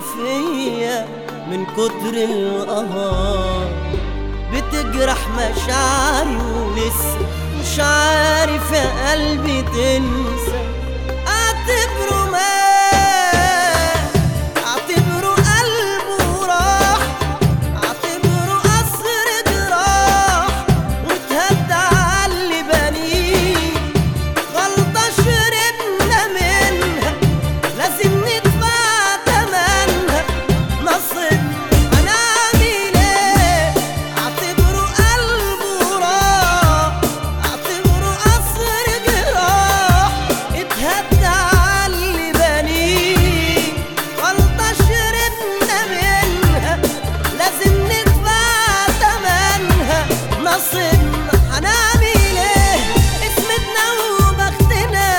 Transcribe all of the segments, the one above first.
فيا من كتر القهار بتجرح مشاعري ولسه مش عارف يا قلبي تنسى اعتبره مات اعتبره قلبه راح اعتبره قصر جراح واتهدى على اللي بنيه غلطة شربنا منها لازم ندفع تمنها نصب هنعمل ايه اعتبره قلبه راح اعتبره قصر جراح اتهدى على اللي بنيه غلطة شربنا منها لازم ندفع تمنها نصبنا هنعمل ايه اسمتنا وبختنا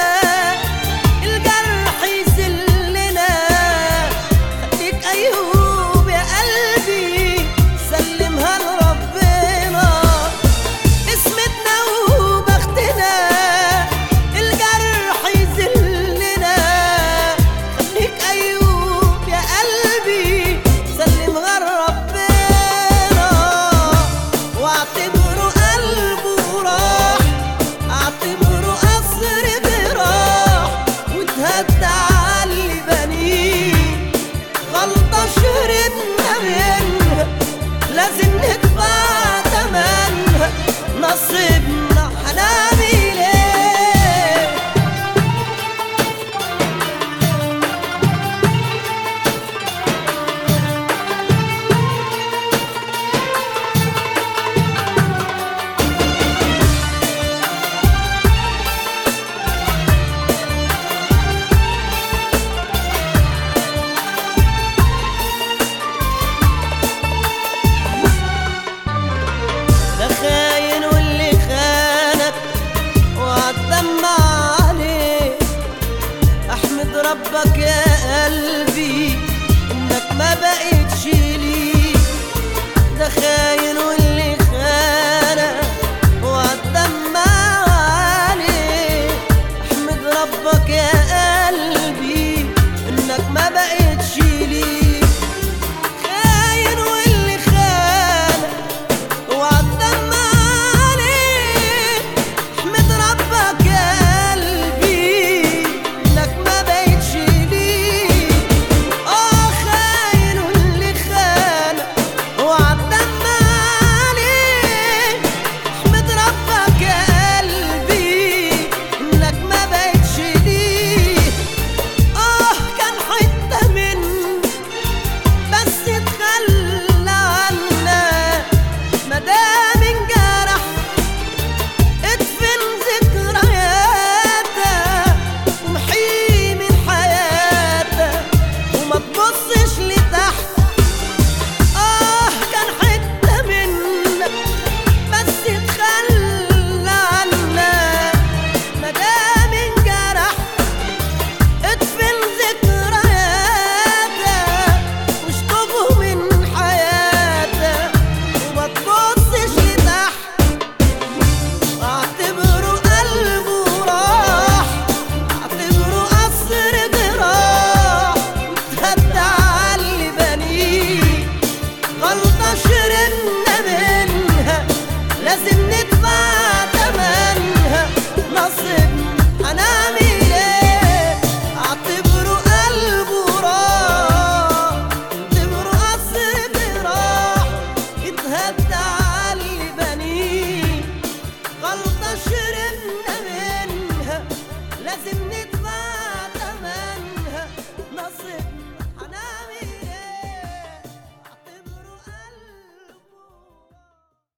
الجرح يذلنا خليك ايوب يا قلبي سلمها لربنا اسمتنا وبختنا الجرح يذلنا خليك ايوب يا قلبي سلمها لربنا واعتبره قلبه راح اعتبره قصر جراح واتهدى على اللي بنيه غلطة شربنا منها لازم ندفع تمنها نصيبنا هنعمل ايه ده خاين واللي خانك وعالدمع عليه احمد ربك يا